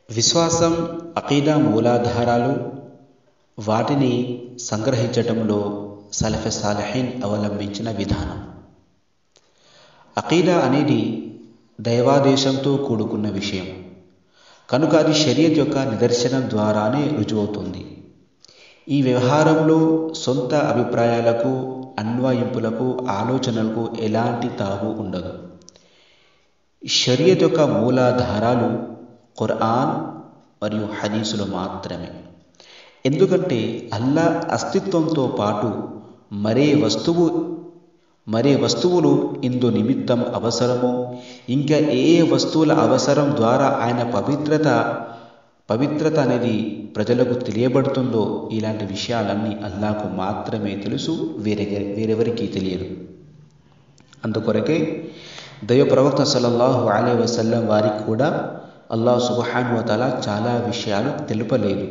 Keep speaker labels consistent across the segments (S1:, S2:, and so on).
S1: విశ్వాసం అకీదా మూలాధారాలు వాటిని సంగ్రహించటంలో సలఫె సాలహీన్ అవలంబించిన విధానం అకీదా అనేది దైవాదేశంతో కూడుకున్న విషయం కనుక అది షరియత్ యొక్క నిదర్శనం ద్వారానే రుజువవుతుంది ఈ వ్యవహారంలో సొంత అభిప్రాయాలకు అన్వయింపులకు ఆలోచనలకు ఎలాంటి తావు ఉండదు షరియత్ యొక్క మూలాధారాలు ఖురాన్ మరియు హదీసులు మాత్రమే ఎందుకంటే అల్లా అస్తిత్వంతో పాటు మరే వస్తువు మరే వస్తువులు ఇందు నిమిత్తం అవసరమో ఇంకా ఏ ఏ వస్తువుల అవసరం ద్వారా ఆయన పవిత్రత పవిత్రత అనేది ప్రజలకు తెలియబడుతుందో ఇలాంటి విషయాలన్నీ అల్లాకు మాత్రమే తెలుసు వేరే వేరెవరికి తెలియదు అందుకొరకే దైవ ప్రవక్త సల్లల్లాహు అలై వసల్లం వారికి కూడా అల్లాహ్ సుబహాను వతల చాలా విషయాలు తెలుపలేదు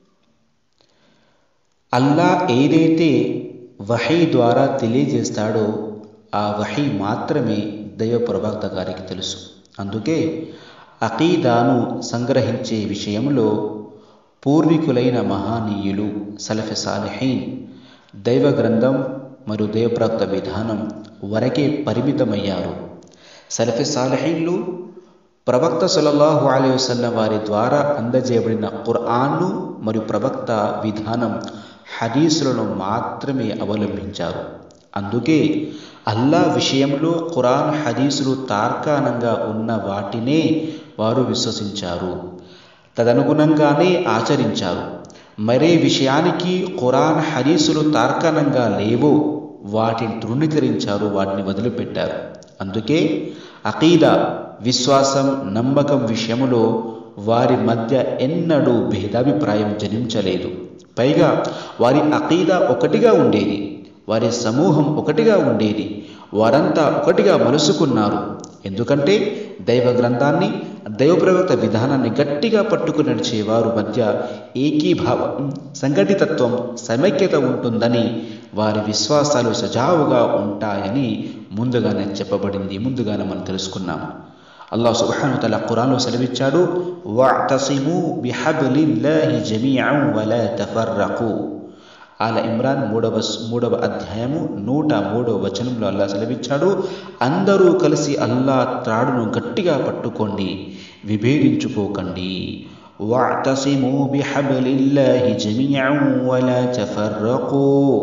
S1: అల్లా ఏదైతే వహీ ద్వారా తెలియజేస్తాడో ఆ వహీ మాత్రమే దైవ ప్రవక్త గారికి తెలుసు అందుకే అకీదాను సంగ్రహించే విషయంలో పూర్వీకులైన మహానీయులు సలఫె సాలిహీన్ దైవ గ్రంథం మరియు దైవప్రాప్త విధానం వరకే పరిమితమయ్యారు సలఫె సాలిహీన్లు ప్రవక్త సల్లల్లాహు అలై వసల్లం వారి ద్వారా అందజేయబడిన ఖుర్ఆన్ను మరియు ప్రవక్త విధానం హదీసులను మాత్రమే అవలంబించారు అందుకే అల్లా విషయంలో ఖురాన్ హదీసులు తార్కాణంగా ఉన్న వాటినే వారు విశ్వసించారు తదనుగుణంగానే ఆచరించారు మరే విషయానికి ఖురాన్ హదీసులు తార్కాణంగా లేవో వాటిని తృణీకరించారు వాటిని వదిలిపెట్టారు అందుకే అకీదా విశ్వాసం నమ్మకం విషయంలో వారి మధ్య ఎన్నడూ భేదాభిప్రాయం జనించలేదు పైగా వారి అకీదా ఒకటిగా ఉండేది వారి సమూహం ఒకటిగా ఉండేది వారంతా ఒకటిగా మలుసుకున్నారు ఎందుకంటే దైవ గ్రంథాన్ని దైవ ప్రవక్త విధానాన్ని గట్టిగా పట్టుకుని నడిచేవారు మధ్య ఏకీభావం సంఘటితత్వం సమైక్యత ఉంటుందని వారి విశ్వాసాలు సజావుగా ఉంటాయని ముందుగానే చెప్పబడింది ముందుగానే మనం తెలుసుకున్నాం అల్లాహ్ సుబ్హాను తల ఖురాన్లో సెలవిచ్చాడు వఅతసిము బిహబ్లిల్లాహి జమీఅన్ వలా తఫర్రకు ఆల ఇమ్రాన్ మూడవ మూడవ అధ్యాయము నూట మూడవ వచనంలో అల్లా సెలవిచ్చాడు అందరూ కలిసి అల్లా త్రాడును గట్టిగా పట్టుకోండి విభేదించుకోకండి వఅతసిము బిహబ్లిల్లాహి జమీఅన్ వలా తఫర్రకు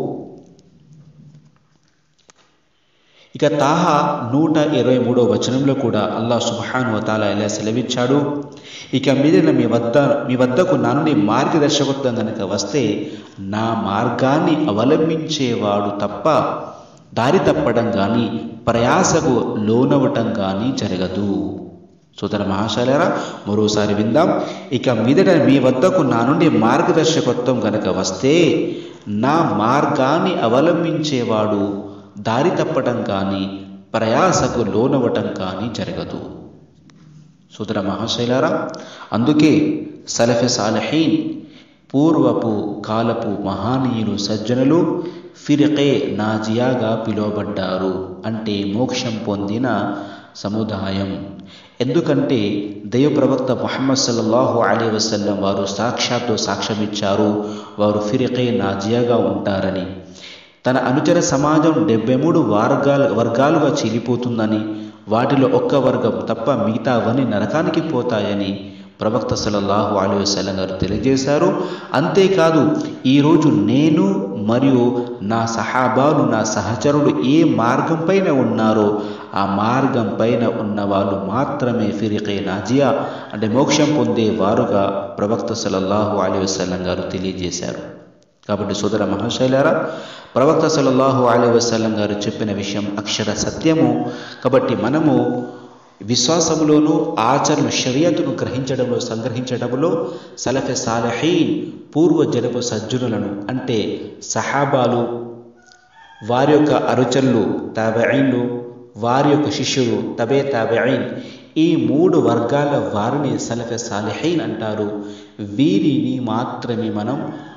S1: ఇక తాహా నూట ఇరవై మూడో వచనంలో కూడా అల్లాహ్ సుబ్హాను వతాల ఇలా సెలవిచ్చాడు ఇక మీదన మీ వద్ద మీ వద్దకు నా నుండి మార్గదర్శకత్వం కనుక వస్తే నా మార్గాన్ని అవలంబించేవాడు తప్ప దారి తప్పడం కానీ ప్రయాసకు లోనవటం కానీ జరగదు సోదర మహాశాలరా మరోసారి విందాం ఇక మీదట మీ వద్దకు నా నుండి మార్గదర్శకత్వం కనుక వస్తే నా మార్గాన్ని అవలంబించేవాడు దారి తప్పటం కానీ ప్రయాసకు లోనవటం కానీ జరగదు సుదర మహాశైలారా అందుకే సలఫె సాలహీన్ పూర్వపు కాలపు మహానీయులు సజ్జనులు ఫిరికే నాజియాగా పిలువబడ్డారు అంటే మోక్షం పొందిన సముదాయం ఎందుకంటే దైవ ప్రవక్త ముహమ్మద్ సల్లల్లాహు అలీ వసల్లం వారు సాక్షాత్తు సాక్ష్యమిచ్చారు వారు ఫిరికే నాజియాగా ఉంటారని తన అనుచర సమాజం డెబ్బై మూడు వర్గాలు వర్గాలుగా చీలిపోతుందని వాటిలో ఒక్క వర్గం తప్ప మిగతావన్నీ నరకానికి పోతాయని ప్రవక్త సలల్లాహు అలీ వసలం గారు తెలియజేశారు అంతేకాదు ఈరోజు నేను మరియు నా సహాబాలు నా సహచరుడు ఏ మార్గం పైన ఉన్నారో ఆ మార్గం పైన ఉన్న వాళ్ళు మాత్రమే ఫిరికే నాజియా అంటే మోక్షం పొందే వారుగా ప్రవక్త సలల్లాహు అలీ వసలం గారు తెలియజేశారు కాబట్టి సోదర మహాశైలారా ప్రవక్త సల్లల్లాహు అలీ వసల్లం గారు చెప్పిన విషయం అక్షర సత్యము కాబట్టి మనము విశ్వాసములోను ఆచరణ షరియతును గ్రహించడంలో సంగ్రహించడంలో సలఫె సాలహీన్ పూర్వ జనపు సజ్జనులను అంటే సహాబాలు వారి యొక్క అరుచరులు తాబెయిన్లు వారి యొక్క శిష్యులు తబే తాబెయిన్ ఈ మూడు వర్గాల వారిని సలఫె సాలిహీన్ అంటారు వీరిని మాత్రమే మనం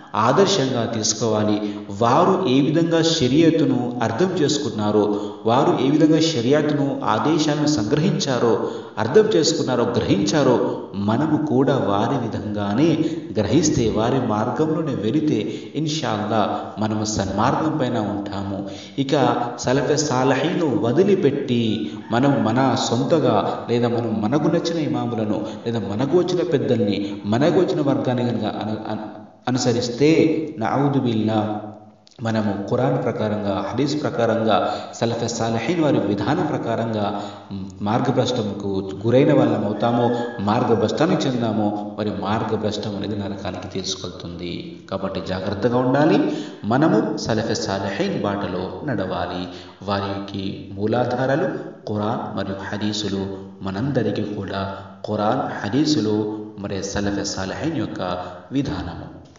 S1: ఆదర్శంగా తీసుకోవాలి వారు ఏ విధంగా షరియతును అర్థం చేసుకున్నారో వారు ఏ విధంగా షరియాతును ఆదేశాలను సంగ్రహించారో అర్థం చేసుకున్నారో గ్రహించారో మనము కూడా వారి విధంగానే గ్రహిస్తే వారి మార్గంలోనే వెళితే ఇన్షాల్లా మనము సన్మార్గం పైన ఉంటాము ఇక సలఫె సాలహీను వదిలిపెట్టి మనం మన సొంతగా లేదా మనం మనకు నచ్చిన ఇమాములను లేదా మనకు వచ్చిన పెద్దల్ని మనకు వచ్చిన వర్గాన్ని కనుక అను అను- అనుసరిస్తే నౌదు బిల్లా మనము ఖురాన్ ప్రకారంగా హదీస్ ప్రకారంగా సలఫె సాలహీన్ వారి విధానం ప్రకారంగా మ్, మార్గభ్రష్టంకు గురైన వాళ్ళం అవుతామో మార్గభ్రష్టానికి చెందామో మరి మార్గభ్రష్టం అనేది నరకానికి తీసుకెళ్తుంది కాబట్టి జాగ్రత్తగా ఉండాలి మనము సలఫె సాలహీన్ బాటలో నడవాలి వారికి మూలాధారాలు ఖురాన్ మరియు హదీసులు మనందరికీ కూడా ఖురాన్ హదీసులు మరి సలఫె సాలహీన్ యొక్క విధానము